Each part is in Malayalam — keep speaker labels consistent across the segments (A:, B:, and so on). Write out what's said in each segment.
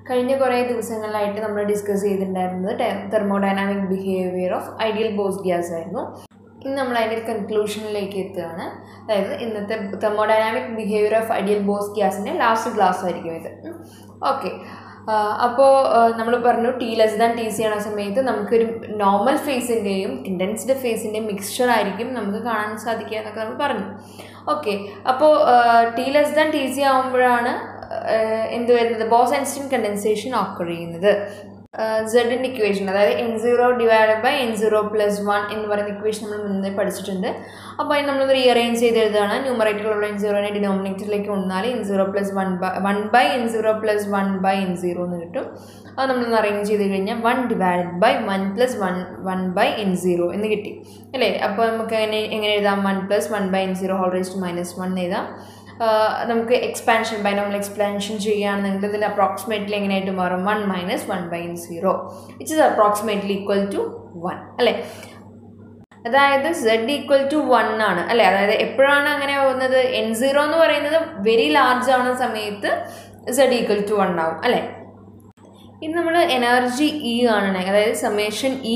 A: കഴിഞ്ഞ കുറേ ദിവസങ്ങളിലായിട്ട് നമ്മൾ ഡിസ്കസ് ചെയ്തിട്ടുണ്ടായിരുന്നത് thermodynamic behaviour of ideal Bose gas ആയിരുന്നു ഇന്ന് നമ്മൾ അതിൻ്റെ ഒരു കൺക്ലൂഷനിലേക്ക് എത്തുകയാണ് അതായത് ഇന്നത്തെ thermodynamic behaviour of ideal Bose ഗ്യാസിൻ്റെ ലാസ്റ്റ് ക്ലാസ് ആയിരിക്കും ഇത് ഓക്കെ അപ്പോൾ നമ്മൾ പറഞ്ഞു T less than T C ആണ സമയത്ത് നമുക്കൊരു നോർമൽ ഫേസിൻ്റെയും കണ്ടൻസ്ഡ് ഫേസിൻ്റെയും മിക്സ്ചർ ആയിരിക്കും നമുക്ക് കാണാൻ സാധിക്കുക എന്നൊക്കെ നമ്മൾ പറഞ്ഞു ഓക്കെ അപ്പോൾ T less than T C ആകുമ്പോഴാണ് എന്ത് വരുന്നത് ബോസ് ഐൻസ്റ്റീൻ കണ്ടൻസേഷൻ ഓക്കർ ചെയ്യുന്നത് സെഡിൻ്റെ ഇക്വേഷൻ അതായത് N zero divide by N zero plus one എന്ന് പറയുന്ന ഇക്വേഷൻ നമ്മൾ മുന്നേ പഠിച്ചിട്ടുണ്ട് അപ്പോൾ അതിന് നമ്മൾ റീഅറേഞ്ച് ചെയ്ത് എഴുതുകയാണ് ന്യൂമറേറ്ററിലുള്ള എൻ സീറോനെ ഡിനോമിനേറ്ററിലേക്ക് കൊണ്ടാൽ N zero plus one by one by N zero plus one by N zero എന്ന് കിട്ടും അത് നമ്മളൊന്ന് അറേഞ്ച് ചെയ്ത് കഴിഞ്ഞാൽ one divide by one plus one one by N zero എന്ന് കിട്ടി അല്ലേ അപ്പോൾ നമുക്ക് എങ്ങനെ എങ്ങനെ എഴുതാം one plus one by N zero whole raised minus one എഴുതാം നമുക്ക് എക്സ്പാൻഷൻ ബൈ നമ്മൾ എക്സ്പാൻഷൻ ചെയ്യുകയാണെന്നുണ്ടെങ്കിൽ ഇതിൽ അപ്രോക്സിമേറ്റ്ലി എങ്ങനെയായിട്ട് മാറും one minus one by N zero which is approximately equal to one അല്ലേ അതായത് സെഡ് ഈക്വൽ ടു വൺ ആണ് അല്ലേ അതായത് എപ്പോഴാണ് അങ്ങനെ പോകുന്നത് എൻ സീറോ എന്ന് പറയുന്നത് വെരി ലാർജ് ആവുന്ന സമയത്ത് സെഡ് ഈക്വൽ ടു വൺ ആവും അല്ലേ ഇനി നമ്മൾ എനർജി ഇ കാണണേ അതായത് summation E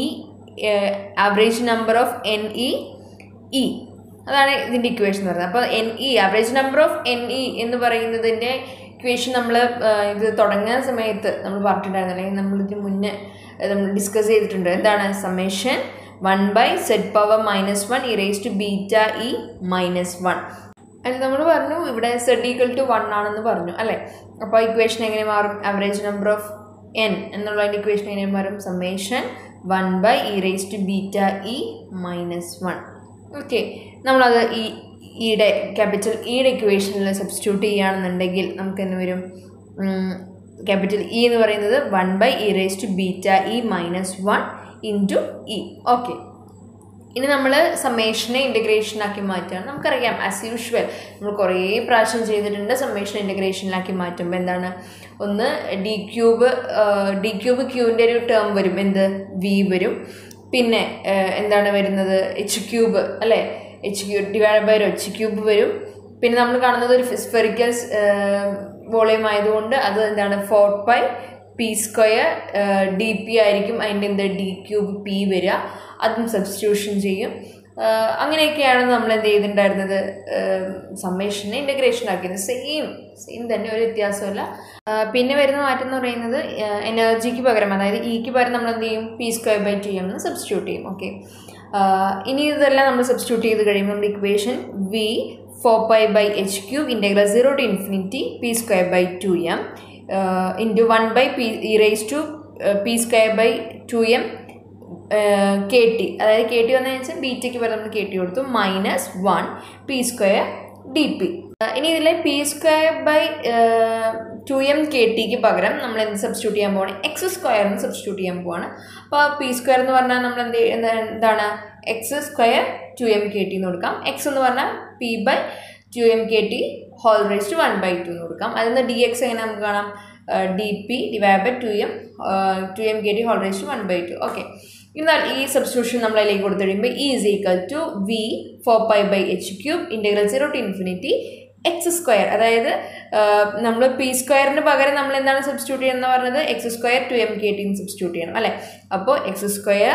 A: average number of N E E അതാണ് ഇതിൻ്റെ ഇക്വേഷൻ എന്ന് പറയുന്നത് അപ്പോൾ N E average number of N E എന്ന് പറയുന്നതിൻ്റെ ഇക്വേഷൻ നമ്മൾ ഇത് തുടങ്ങുന്ന സമയത്ത് നമ്മൾ പറഞ്ഞിട്ടുണ്ടായിരുന്നു അല്ലെങ്കിൽ നമ്മൾ ഇതിന് മുന്നേ നമ്മൾ ഡിസ്കസ് ചെയ്തിട്ടുണ്ട് എന്താണ് summation one by Z power minus one E raise to beta E minus one അതിൽ നമ്മൾ പറഞ്ഞു ഇവിടെ സെഡ് ഈക്വൽ ടു വൺ ആണെന്ന് പറഞ്ഞു അല്ലേ അപ്പോൾ ഇക്വേഷൻ എങ്ങനെ മാറും ആവറേജ് നമ്പർ ഓഫ് എൻ എന്നുള്ളതിൻ്റെ ഇക്വേഷൻ എങ്ങനെ മാറും summation one by E raise to beta E minus one okay നമ്മളത് ഈ ഇയുടെ ക്യാപിറ്റൽ ഇയുടെ ഇക്വേഷനിൽ സബ്സ്റ്റിറ്റ്യൂട്ട് ചെയ്യുകയാണെന്നുണ്ടെങ്കിൽ നമുക്ക് എന്ത് വരും ക്യാപിറ്റൽ ഇ എന്ന് പറയുന്നത് one by E raise to beta E minus one into E okay ഇനി നമ്മൾ സമ്മേഷനെ ഇൻ്റഗ്രേഷനാക്കി മാറ്റുകയാണ് നമുക്കറിയാം ആസ് യൂഷ്വൽ നമ്മൾ കുറേ പ്രാവശ്യം ചെയ്തിട്ടുണ്ട് സമ്മേഷൻ ഇൻ്റഗ്രേഷനിലാക്കി മാറ്റുമ്പോൾ എന്താണ് ഒന്ന് ഡി ക്യൂബ് ഡി ക്യൂബ് ക്യൂവിൻ്റെ ഒരു ടേം വരും എന്ത് വി വരും പിന്നെ എന്താണ് വരുന്നത് എച്ച് ക്യൂബ് അല്ലേ H cube divide by H cube വരും പിന്നെ നമ്മൾ കാണുന്നത് ഒരു സ്ഫെറിക്കൽ വോളിയം ആയതുകൊണ്ട് അത് എന്താണ് four pi P square D P ആയിരിക്കും അതിൻ്റെ എന്ത് ഡി ക്യൂബ് പി വരിക അതും സബ്സ്റ്റിറ്റ്യൂഷൻ ചെയ്യും അങ്ങനെയൊക്കെയാണ് നമ്മൾ എന്ത് ചെയ്തിട്ടുണ്ടായിരുന്നത് സമ്മേഷനെ ഇൻ്റഗ്രേഷൻ ആക്കിയത് സെയിം സെയിം തന്നെ ഒരു വ്യത്യാസമില്ല പിന്നെ വരുന്ന മാറ്റം എന്ന് പറയുന്നത് എനർജിക്ക് പകരം അതായത് ഇക്ക് പകരം നമ്മൾ എന്ത് ചെയ്യും P square by two M substitute ചെയ്യും ഓക്കെ ഇനി ഇതെല്ലാം നമ്മൾ സബ്സ്റ്റിറ്റ്യൂട്ട് ചെയ്ത് കഴിയുമ്പോൾ നമ്മുടെ equation V four pi by H cube integral zero to infinity P square by two M into one by P E raise to P square by two M K T അതായത് കെ ടി വന്നതെന്ന് വെച്ചാൽ ബീറ്റയ്ക്ക് പകരം നമ്മൾ കെ ടി കൊടുത്തു minus one P square D P ഇനി ഇതിലെ P square by two M K ടിക്ക് പകരം നമ്മൾ എന്ത് സബ്സ്റ്റിറ്റ്യൂട്ട് ചെയ്യാൻ പോവാണ് എക്സ് സ്ക്വയറിന് സബ്സ്റ്റിറ്റ്യൂട്ട് ചെയ്യാൻ പോവാണ് അപ്പോൾ പി സ്ക്വയർ എന്ന് പറഞ്ഞാൽ നമ്മൾ എന്ത് എന്താണ് X square two M K T എന്ന് കൊടുക്കാം എക്സ് എന്ന് പറഞ്ഞാൽ P by two M K T whole raise to one by two എന്ന് കൊടുക്കാം അതിൽ നിന്ന് ഡി എക്സ് എങ്ങനെ നമുക്ക് കാണാം D P divide by two M two M K T whole raise to one by two okay എന്നാൽ ഈ സബ്സ്റ്റിറ്റ്യൂഷൻ നമ്മൾ അതിലേക്ക് കൊടുത്തു കഴിയുമ്പോൾ E is equal to V four pi by H cube integral zero to infinity X square അതായത് നമ്മൾ പി സ്ക്വയറിന് പകരം നമ്മൾ എന്താണ് സബ്സ്റ്റിറ്റ്യൂട്ട് ചെയ്യുന്നത് പറഞ്ഞത് X square two M K T substitute ചെയ്യണം അല്ലേ അപ്പോൾ X square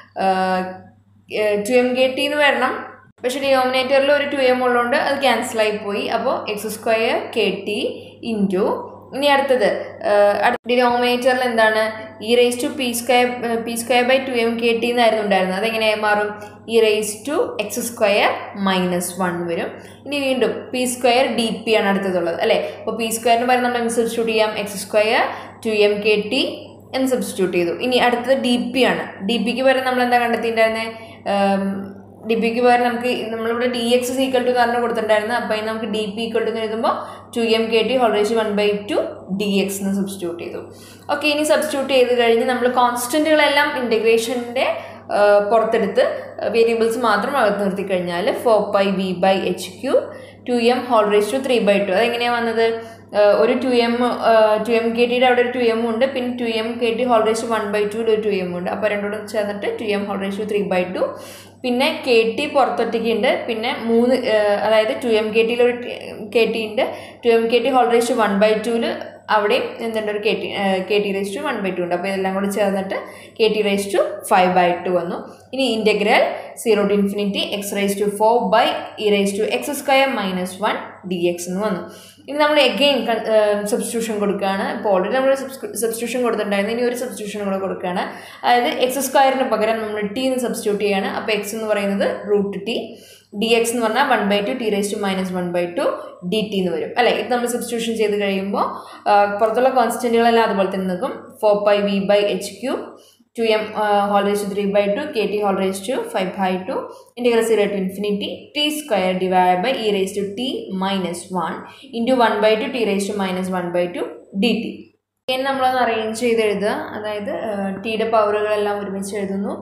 A: two M K T എന്ന് വരണം പക്ഷേ ഡിനോമിനേറ്ററിൽ ഒരു ടു എം ഉള്ളതുകൊണ്ട് അത് ക്യാൻസലായി പോയി അപ്പോൾ X square K T into ഇനി അടുത്തത് അടുത്ത ഡിനോമിനേറ്ററിൽ എന്താണ് ഈ raise to P square P square by two M K T എന്നായിരുന്നു ഉണ്ടായിരുന്നത് അതെങ്ങനെ മാറും ഈ raise to X square minus one വരും ഇനി വീണ്ടും പി സ്ക്വയർ ഡി പി ആണ് അടുത്തതുള്ളത് അല്ലേ അപ്പോൾ പി സ്ക്വയറിന് പകരം നമ്മൾ എന്ത് സബ്സ്റ്റിറ്റ്യൂട്ട് ചെയ്യാം X square two M K T എന്ന് സബ്സ്റ്റിറ്റ്യൂട്ട് ചെയ്തു ഇനി അടുത്തത് ഡി പി ആണ് ഡി പിക്ക് പകരം നമ്മൾ എന്താ കണ്ടെത്തിയിട്ടുണ്ടായിരുന്നത് ഡി പിക്ക് പകരം നമുക്ക് നമ്മളിവിടെ ഡി എക്സ് ഈക്വൽ ടു എന്ന് കൊടുത്തിട്ടുണ്ടായിരുന്നു അപ്പോൾ അതിന് നമുക്ക് ഡി പി ഈക്വൽ ടു എന്ന് എഴുതുമ്പോൾ two M K T whole raise one by two D X എന്ന് സബ്സ്റ്റിറ്റ്യൂട്ട് ചെയ്തു ഓക്കെ ഇനി സബ്സ്റ്റിറ്റ്യൂട്ട് ചെയ്ത് കഴിഞ്ഞ് നമ്മൾ കോൺസ്റ്റൻറ്റുകളെല്ലാം ഇൻറ്റഗ്രേഷൻ്റെ പുറത്തെടുത്ത് വേരിയബിൾസ് മാത്രം അകത്ത് നിർത്തി കഴിഞ്ഞാൽ four pi V by H cube two M whole raise to three by two അതെങ്ങനെയാണ് വന്നത് ഒരു two M two M K ടിയുടെ അവിടെ ഒരു ടു എം ഉണ്ട് പിന്നെ two M K T whole raise one by two ഒരു ടു എം ഉണ്ട് അപ്പോൾ രണ്ടോടും ചേർന്നിട്ട് two M whole raise three by two പിന്നെ കെ ടി പുറത്തൊറ്റയ്ക്ക് ഉണ്ട് പിന്നെ മൂന്ന് അതായത് ടു എം കെ ടിയിൽ ഒരു കെ ടി ഉണ്ട് two M K T whole raise one by ടുവിൽ അവിടെയും എന്തുണ്ട് ഒരു K T K T raise to one by two ഉണ്ട് അപ്പോൾ ഇതെല്ലാം കൂടി ചേർന്നിട്ട് K T raise to five by two വന്നു ഇനി integral zero to infinity X raise to four by E raise to X square minus one D X എന്ന് വന്നു ഇനി നമ്മൾ എഗെയിൻ സബ്സ്റ്റിറ്റ്യൂഷൻ കൊടുക്കുകയാണ് ഇപ്പോൾ ഓൾറെഡി നമ്മൾ സബ്സ്റ്റിറ്റ്യൂഷൻ കൊടുത്തിട്ടുണ്ടായിരുന്നു ഇനി ഒരു സബ്സ്റ്റിറ്റ്യൂഷൻ കൂടെ കൊടുക്കുകയാണ് അതായത് എക്സ് സ്ക്വയറിന് പകരം നമ്മൾ ടി എന്ന് സബ്സ്റ്റിറ്റ്യൂട്ട് ചെയ്യാണ് അപ്പോൾ എക്സ് എന്ന് പറയുന്നത് റൂട്ട് ടി ഡി എക്സ് എന്ന് പറഞ്ഞാൽ one by two T raise to minus one by two D T എന്ന് വരും അല്ലേ ഇത് നമ്മൾ സബ്സ്റ്റിറ്റ്യൂഷൻ ചെയ്ത് കഴിയുമ്പോൾ പുറത്തുള്ള കോൺസ്റ്റൻറ്റുകളെല്ലാം അതുപോലെ തന്നെ നിൽക്കും four by V by H cube two M whole raise to three by two K T whole raise to five by two integral zero to infinity T square divide by E raise to T minus one into one by two T raise to minus one by two D T ഇനി നമ്മളൊന്ന് അറേഞ്ച് ചെയ്ത് എഴുതുക അതായത് ടിയുടെ പവറുകളെല്ലാം ഒരുമിച്ച് എഴുതുന്നു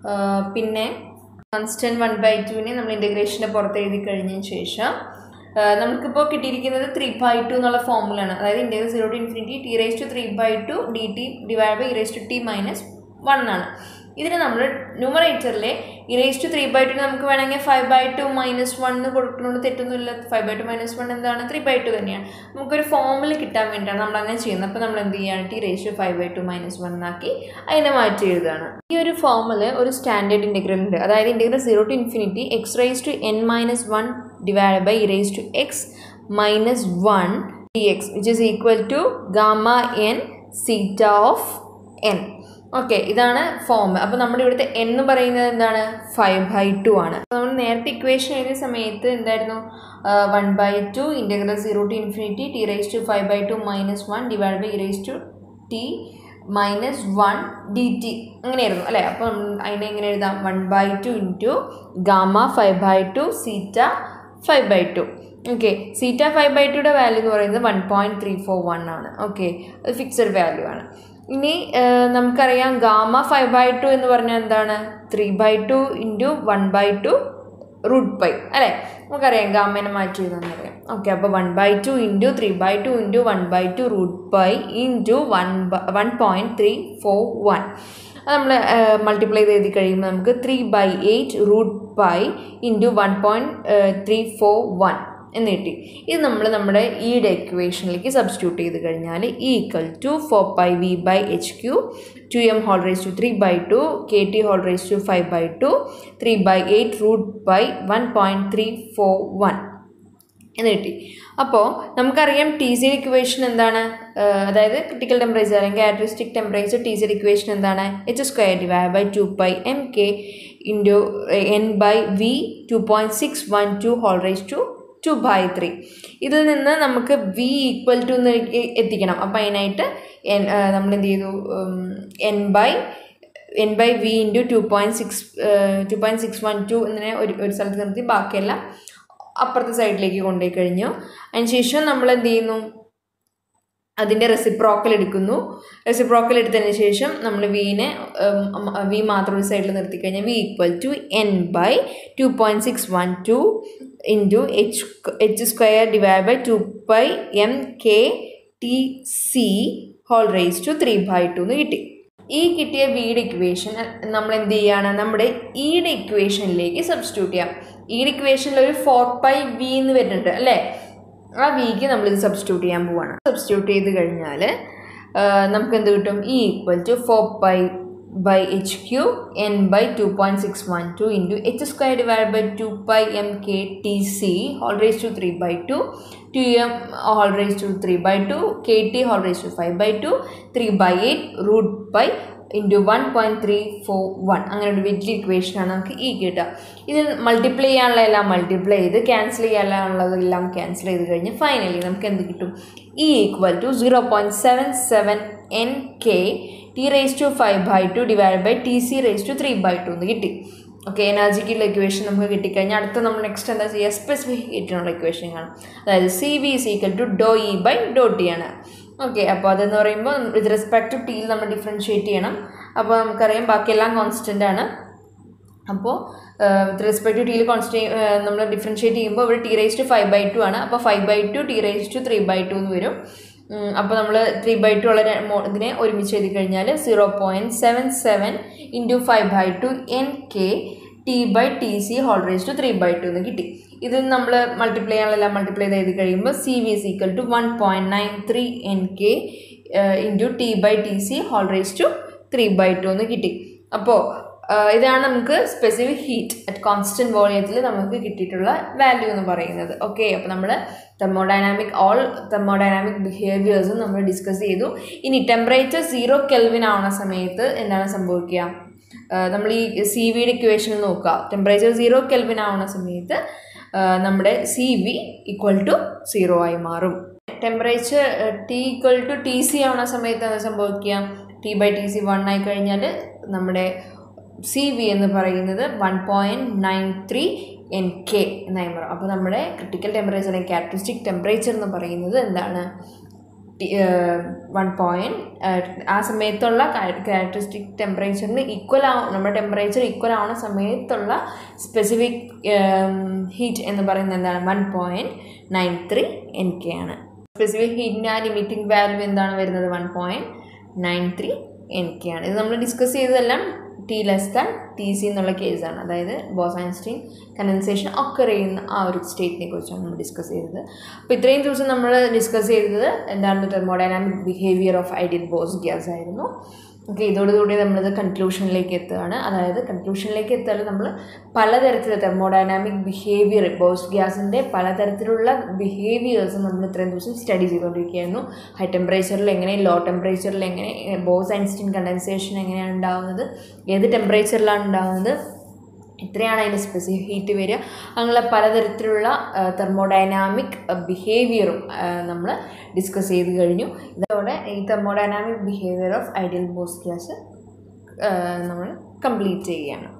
A: പിന്നെ കോൺസ്റ്റൻറ്റ് വൺ ബൈ ടുവിനെ നമ്മൾ ഇൻറ്റഗ്രേഷൻ്റെ പുറത്ത് എഴുതി കഴിഞ്ഞതിന് ശേഷം നമുക്കിപ്പോൾ കിട്ടിയിരിക്കുന്നത് ത്രീ ബൈ ടു എന്നുള്ള ഫോമുലാണ് അതായത് integral zero to infinity T raise to three by two D T divide by e raise to T minus one ആണ് ഇതിന് നമ്മൾ ന്യൂമറേറ്ററിലെ e raise to three by two നമുക്ക് വേണമെങ്കിൽ five by two minus one കൊടുക്കുന്നതുകൊണ്ട് തെറ്റൊന്നുമില്ല five by two minus one എന്താണ് ത്രീ ബൈ ടു തന്നെയാണ് നമുക്കൊരു ഫോമിൽ കിട്ടാൻ വേണ്ടിയിട്ടാണ് നമ്മൾ അങ്ങനെ ചെയ്യുന്നത് അപ്പോൾ നമ്മൾ എന്ത് ചെയ്യുകയാണ് T raise to five by two minus one ആക്കി അതിനെ മാറ്റി എഴുതുകയാണ് ഈ ഒരു ഫോമിൽ ഒരു സ്റ്റാൻഡേർഡ് ഇൻറ്റഗ്രൽ ഉണ്ട് അതായത് integral zero to infinity X raise to N minus one divide by e raise to X minus one D X which is equal to gamma N zeta of N okay ഇതാണ് ഫോം അപ്പോൾ നമ്മുടെ ഇവിടുത്തെ എന്ന് പറയുന്നത് എന്താണ് ഫൈവ് ബൈ ടു ആണ് നമ്മൾ നേരത്തെ ഇക്വേഷൻ എഴുതിയ സമയത്ത് എന്തായിരുന്നു one by two integral zero to infinity T raise to five by two minus one divide by e raise to T minus one D T അങ്ങനെയായിരുന്നു അല്ലേ അപ്പോൾ അതിനെ എങ്ങനെ എഴുതാം one by two into gamma five by two zeta five by two okay zeta five by ടുയുടെ വാല്യൂ എന്ന് പറയുന്നത് one point three four one ആണ് ഓക്കെ അത് ഫിക്സഡ് വാല്യൂ ആണ് ഇനി നമുക്കറിയാം ഗാമ ഫൈവ് ബൈ ടു എന്ന് പറഞ്ഞാൽ എന്താണ് three by two into one by two root pi അല്ലേ നമുക്കറിയാം ഗാമേനെ മാറ്റി എഴുതാന്നറിയാം ഓക്കെ അപ്പോൾ one by two into three by two into one by two root pi into one one point three four one അത് നമ്മൾ മൾട്ടിപ്ലൈ ചെയ്ത് എഴുതി കഴിയുമ്പോൾ നമുക്ക് three by eight root pi into one point three four one എന്ന് കിട്ടി ഇത് നമ്മൾ നമ്മുടെ ഈയുടെ ഇക്വേഷനിലേക്ക് സബ്സ്റ്റിറ്റ്യൂട്ട് ചെയ്ത് കഴിഞ്ഞാൽ ഈ equal to four pi V by H cube two M whole raise to three by two K T whole raise to five by two three by eight root by one point three four one എന്ന് കിട്ടി അപ്പോൾ നമുക്കറിയാം ടി സി ഇക്വേഷൻ എന്താണ് അതായത് ക്രിട്ടിക്കൽ ടെമ്പറേച്ചർ അല്ലെങ്കിൽ characteristic temperature T C equation എന്താണ് H square divide by two pi M K into N by V two point six one two whole raise to two by three ഇതിൽ നിന്ന് നമുക്ക് വി ഈക്വൽ ടു എന്ന് എത്തിക്കണം അപ്പോൾ അതിനായിട്ട് എൻ നമ്മൾ എന്ത് ചെയ്തു N by N by V into two point six two point six one two എന്നിങ്ങനെ ഒരു ഒരു സ്ഥലത്ത് നിർത്തി ബാക്കിയെല്ലാം അപ്പുറത്തെ സൈഡിലേക്ക് കൊണ്ടുപോയി കഴിഞ്ഞു അതിനുശേഷം നമ്മൾ എന്ത് ചെയ്യുന്നു അതിൻ്റെ റെസിപ്രോക്കൽ എടുക്കുന്നു റെസിപ്രോക്കൽ എടുത്തതിന് ശേഷം നമ്മൾ വീനെ വി മാത്രം ഒരു സൈഡിൽ നിർത്തി കഴിഞ്ഞാൽ V equal to N by two point six one two into H H square divide by two by M K T C whole raise to three by two എന്ന് കിട്ടി ഈ കിട്ടിയ വിയുടെ ഇക്വേഷൻ നമ്മൾ എന്ത് ചെയ്യുകയാണ് നമ്മുടെ ഈയുടെ ഇക്വേഷനിലേക്ക് സബ്സ്റ്റിറ്റ്യൂട്ട് ചെയ്യാം ഈയുടെ ഇക്വേഷനിൽ ഒരു ഫോർ പൈ വി എന്ന് വരുന്നുണ്ട് അല്ലേ ആ വിക്ക് നമ്മളിത് സബ്സ്റ്റിറ്റ്യൂട്ട് ചെയ്യാൻ പോവാണ് സബ്സ്റ്റിറ്റ്യൂട്ട് ചെയ്ത് കഴിഞ്ഞാൽ നമുക്ക് എന്ത് കിട്ടും ഈ equal to four pi by H cube N by two point six one two into H square divide by two pi M K T C whole raise to three by two two M whole raise to three by two K T whole raise to five by two three by eight root by into one point three four one അങ്ങനെ ഒരു വലിയ ഇക്വേഷനാണ് നമുക്ക് ഈ കിട്ടുക ഇത് മൾട്ടിപ്ലൈ ചെയ്യാനുള്ള എല്ലാം മൾട്ടിപ്ലൈ ചെയ്ത് ക്യാൻസൽ ചെയ്യാനുള്ളതെല്ലാം ക്യാൻസൽ ചെയ്ത് കഴിഞ്ഞ് ഫൈനലി നമുക്ക് എന്ത് കിട്ടും ഈ equal to zero point seven seven N K T raise to five by two divide by T C raise to three by two എന്ന് കിട്ടി ഓക്കെ എനർജിക്കുള്ള ഇക്വേഷൻ നമുക്ക് കിട്ടിക്കഴിഞ്ഞാൽ അടുത്ത നമ്മൾ നെക്സ്റ്റ് എന്താ ചെയ്യുക സ്പെസിഫിക്കേറ്റിനുള്ള ഇക്വേഷൻ കാണാം അതായത് C V is equal to dow E by dow T ആണ് ഓക്കെ അപ്പോൾ അതെന്ന് പറയുമ്പോൾ വിത്ത് റെസ്പെക്ട് ടു ടിയിൽ നമ്മൾ ഡിഫറൻഷ്യേറ്റ് ചെയ്യണം അപ്പോൾ നമുക്കറിയാം ബാക്കിയെല്ലാം കോൺസ്റ്റൻ്റ് ആണ് അപ്പോൾ വിത്ത് റെസ്പെക്ട് ടു ടിയിൽ കോൺസ്റ്റേ നമ്മൾ ഡിഫറൻഷ്യേറ്റ് ചെയ്യുമ്പോൾ ഇവിടെ T raise to five by two ആണ് അപ്പോൾ five by two T raise to three by two എന്ന് വരും അപ്പോൾ നമ്മൾ ത്രീ ബൈ ടു ഉള്ള ഇതിനെ ഒരുമിച്ച് എഴുതി കഴിഞ്ഞാൽ zero point seven seven into five by two N K T by T C whole raise to three by two എന്ന് കിട്ടി ഇത് നമ്മൾ മൾട്ടിപ്ലൈ ചെയ്യാനുള്ള മൾട്ടിപ്ലൈ ചെയ്ത് കഴിയുമ്പോൾ C V is equal to one point nine three N K into T by T C whole raise to three by two എന്ന് കിട്ടി അപ്പോൾ ഇതാണ് നമുക്ക് സ്പെസിഫിക് ഹീറ്റ് അറ്റ് കോൺസ്റ്റൻറ്റ് വോളിയത്തിൽ നമുക്ക് കിട്ടിയിട്ടുള്ള വാല്യൂ എന്ന് പറയുന്നത് ഓക്കെ അപ്പോൾ നമ്മൾ തെർമോഡൈനാമിക് ഓൾ തെർമോഡൈനാമിക് ബിഹേവിയേഴ്സും നമ്മൾ ഡിസ്കസ് ചെയ്തു ഇനി ടെമ്പറേച്ചർ സീറോ കെൽവിൻ ആവുന്ന സമയത്ത് എന്താണ് സംഭവിക്കുക നമ്മൾ ഈ സി വിയുടെ ഇക്വേഷൻ നോക്കുക ടെമ്പറേച്ചർ സീറോ കെൽവിൻ ആവുന്ന സമയത്ത് നമ്മുടെ C V equal to zero ആയി മാറും temperature T equal to T C ആവുന്ന സമയത്ത് എന്താ സംഭവിക്കുക T by T C one ആയി കഴിഞ്ഞാൽ നമ്മുടെ സി വി എന്ന് പറയുന്നത് one point nine three N K എന്നായി മാറും അപ്പോൾ നമ്മുടെ ക്രിട്ടിക്കൽ ടെമ്പറേച്ചർ അല്ലെങ്കിൽ ക്യാരക്ടറിസ്റ്റിക് ടെമ്പറേച്ചർ എന്ന് പറയുന്നത് എന്താണ് വൺ പോയിൻറ്റ് ആ സമയത്തുള്ള ക്യാരക്ടറിസ്റ്റിക് ടെമ്പറേച്ചറിന് ഈക്വൽ ആവും നമ്മുടെ ടെമ്പറേച്ചർ ഈക്വൽ ആവുന്ന സമയത്തുള്ള സ്പെസിഫിക് ഹീറ്റ് എന്ന് പറയുന്നത് എന്താണ് one point nine three N K ആണ് സ്പെസിഫിക് ഹീറ്റിൻ്റെ ആ ലിമിറ്റിംഗ് വാല്യൂ എന്താണ് വരുന്നത് one point nine three N K ആണ് ഇത് നമ്മൾ ഡിസ്കസ് ചെയ്തതെല്ലാം T less than T C എന്നുള്ള കേസാണ് അതായത് ബോസ് ഐൻസ്റ്റീൻ കണ്ടൻസേഷൻ ഒക്കർ ചെയ്യുന്ന ആ ഒരു സ്റ്റേറ്റിനെ കുറിച്ചാണ് നമ്മൾ ഡിസ്കസ് ചെയ്തത് അപ്പോൾ ഇത്രയും ദിവസം നമ്മൾ ഡിസ്കസ് ചെയ്തത് എന്താണ് thermodynamic behaviour of ideal Bose gas ആയിരുന്നു ഓക്കെ ഇതോടുകൂടി നമ്മളിത് കൺക്ലൂഷനിലേക്ക് എത്തുകയാണ് അതായത് കൺക്ലൂഷനിലേക്ക് എത്താൻ നമ്മൾ പലതരത്തിലുള്ള തെർമോഡൈനാമിക് ബിഹേവിയർ ബോസ് ഗ്യാസിൻ്റെ പലതരത്തിലുള്ള ബിഹേവിയേഴ്സ് നമ്മൾ ഇത്രയും ദിവസം സ്റ്റഡി ചെയ്തുകൊണ്ടിരിക്കുകയായിരുന്നു ഹൈ ടെമ്പറേച്ചറിൽ എങ്ങനെ ലോ ടെമ്പറേച്ചറിൽ എങ്ങനെ ബോസ് ഐൻസ്റ്റീൻ കണ്ടൻസേഷൻ എങ്ങനെയാണ് ഉണ്ടാകുന്നത് ഏത് ടെമ്പറേച്ചറിലാണ് ഉണ്ടാകുന്നത് എത്രയാണ് അതിൻ്റെ സ്പെസിഫിക് ഹീറ്റ് വരിക അങ്ങനെയുള്ള പലതരത്തിലുള്ള തെർമോഡൈനാമിക് ബിഹേവിയറും നമ്മൾ ഡിസ്കസ് ചെയ്ത് കഴിഞ്ഞു ഇതോടെ ഈ thermodynamic behaviour of ideal Bose gas നമ്മൾ കംപ്ലീറ്റ് ചെയ്യുകയാണ്